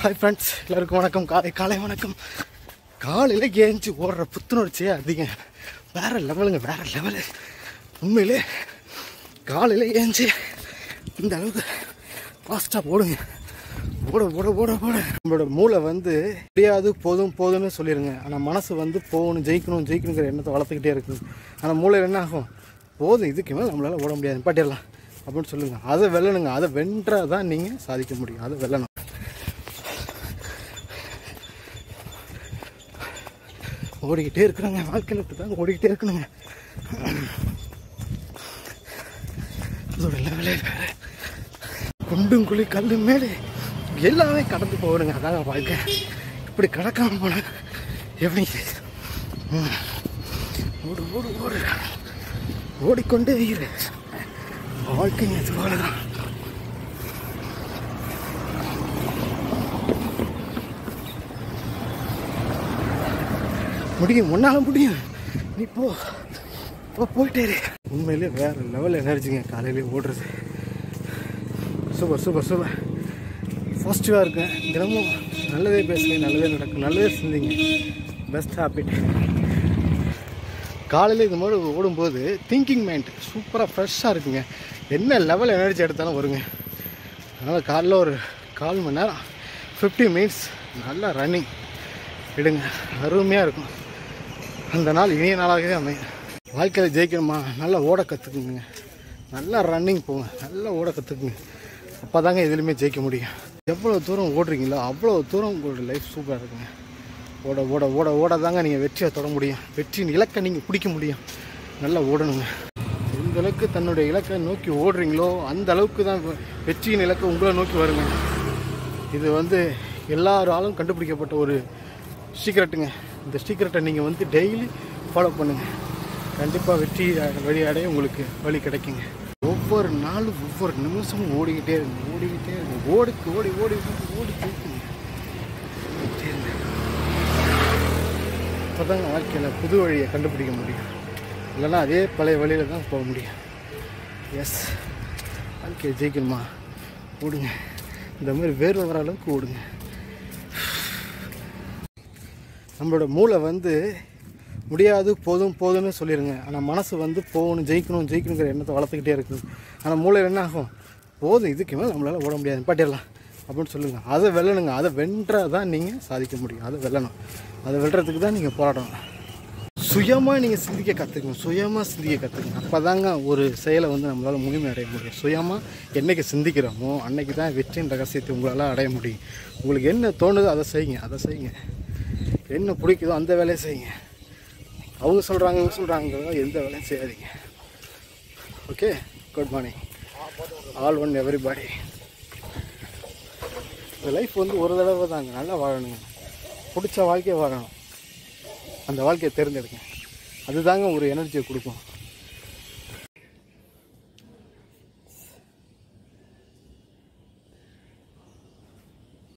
Hi friends எல்லாருக்கும் வணக்கம் காலை காலை வணக்கம் காலையில் ஏஞ்சி ஓடுற புத்துணர்ச்சியே அதிகம் வேற லெவலுங்க வேற லெவலு உண்மையிலே காலையில் ஏஞ்சி இந்த அளவுக்கு ஃபாஸ்ட்டாக போடுங்க ஓட ஓட ஓட ஓட நம்மளோட மூளை வந்து முடியாது போதும் போதும்னு சொல்லிடுங்க ஆனால் மனசு வந்து போகணும் ஜெயிக்கணும் ஜெயிக்கணுங்கிற எண்ணத்தை வளர்த்துக்கிட்டே இருக்குது ஆனால் மூளையில் என்ன ஆகும் போதும் இதுக்கு மேலே நம்மளால் ஓட முடியாது பாட்டிடலாம் அப்படின்னு சொல்லுங்கள் அதை வெல்லணுங்க அதை வென்றால் தான் நீங்கள் சாதிக்க முடியும் அதை வெல்லணும் ஓடிக்கிட்டே இருக்கிறாங்க வாழ்க்கையில் இப்படி தான் ஓடிக்கிட்டே இருக்கணுங்க அதோட லெவலே வேறு குண்டும் குழி கல்லு மேலே எல்லாமே கடந்து போகணுங்க அதாங்க வாழ்க்கை இப்படி கடக்காம போன எப்படி ம். ஓடு ஓடு ஓடு ஓடிக்கொண்டே இரு வாழ்க்கைங்க இது போலதான் முடியும் ஒன்னால முடியும் நீ போ போ போயிட்டே இரு உண்மையிலே வேற லெவல் எனர்ஜிங்க காலையிலே ஓடுறது சூப்பர் சூப்பர் சூப்பர் பாசிட்டிவாக இருக்கேன் தினமும் நல்லதே பேசுங்க நல்லதே நடக்கும் நல்லதே சிந்திங்க பெஸ்ட் ஹாபிட் காலையில் இது மாதிரி ஓடும்போது திங்கிங் மைண்ட் சூப்பராக ஃப்ரெஷ்ஷாக இருக்குங்க என்ன லெவல் எனர்ஜி எடுத்தாலும் வருங்க அதனால் காலைல ஒரு கால் மணி நேரம் ஃபிஃப்டி மினிட்ஸ் நல்லா ரன்னிங் விடுங்க அருமையாக இருக்கும் அந்த நாள் இனிய நாளாகவே அமையும் வாழ்க்கையில் ஜெயிக்கணுமா நல்லா ஓட கற்றுக்குங்க நல்லா ரன்னிங் போங்க நல்லா ஓட கற்றுக்குங்க அப்போ தாங்க எதுலையுமே ஜெயிக்க முடியும் எவ்வளோ தூரம் ஓடுறீங்களோ அவ்வளோ தூரம் உங்களோட லைஃப் சூப்பராக இருக்குங்க ஓட ஓட ஓட ஓட தாங்க நீங்கள் வெற்றியை தொட முடியும் வெற்றியின் இலக்கை நீங்கள் பிடிக்க முடியும் நல்லா ஓடணுங்க எந்த அளவுக்கு தன்னுடைய இலக்கை நோக்கி ஓடுறீங்களோ அந்த அளவுக்கு தான் வெ- வெற்றியின் இலக்கை உங்களை நோக்கி வருங்க இது வந்து எல்லாராலும் கண்டுபிடிக்கப்பட்ட ஒரு சீக்ரெட்டுங்க இந்த சீக்ரெட்டை நீங்கள் வந்து டெய்லி ஃபாலோ பண்ணுங்கள் கண்டிப்பாக வெற்றி அ- வழி அடைய உங்களுக்கு வழி கிடைக்குங்க ஒவ்வொரு நாளும் ஒவ்வொரு நிமிஷமும் ஓடிக்கிட்டே இருங்க ஓடிக்கிட்டே இருங்க ஓடி ஓடி ஓடி ஓடி ஓடி ஜெயிக்குங்க ஓடிக்கிட்டே இருங்க அப்போதாங்க வாழ்க்கையில் புது வழியை கண்டுபிடிக்க முடியும் இல்லைன்னா அதே பழைய வழியில் தான் போக முடியும் எஸ் வாழ்க்கையை ஜெயிக்கணுமா ஓடுங்க இந்த மாதிரி வேர்வை வர அளவுக்கு ஓடுங்க நம்மளோட மூளை வந்து முடியாது போதும் போதும்னு சொல்லிடுங்க ஆனால் மனசு வந்து போகணும் ஜெயிக்கணும் ஜெயிக்கணுங்கிற எண்ணத்தை வளர்த்துக்கிட்டே இருக்குது ஆனால் மூளையில் என்ன ஆகும் போதும் இதுக்கு மேலே நம்மளால் ஓட முடியாது பாட்டிடலாம் அப்படின்னு சொல்லுங்கள் அதை வெல்லணுங்க அதை வென்றால் தான் நீங்கள் சாதிக்க முடியும் அதை வெல்லணும் அதை வெல்றதுக்கு தான் நீங்கள் போராடணும் சுயமாக நீங்கள் சிந்திக்க கற்றுக்கணும் சுயமாக சிந்திக்க கற்றுக்கணும் அப்போ தாங்க ஒரு செயலை வந்து நம்மளால் முழுமை அடைய முடியும் சுயமாக என்னைக்கு சிந்திக்கிறோமோ அன்னைக்கு தான் வெற்றியின் ரகசியத்தை உங்களால் அடைய முடியும் உங்களுக்கு என்ன தோணுதோ அதை செய்யுங்க அதை செய்யுங்க என்ன பிடிக்குதோ அந்த வேலையை செய்யுங்க அவங்க சொல்கிறாங்க இவங்க சொல்கிறாங்கிறதோ எந்த வேலையும் செய்யாதீங்க okay good morning all one everybody இந்த லைஃப் வந்து ஒரு தடவை தாங்க நல்லா வாழணுங்க பிடிச்ச வாழ்க்கையை வாழணும் அந்த வாழ்க்கையை தேர்ந்தெடுங்க அதுதாங்க ஒரு எனர்ஜியை கொடுக்கும்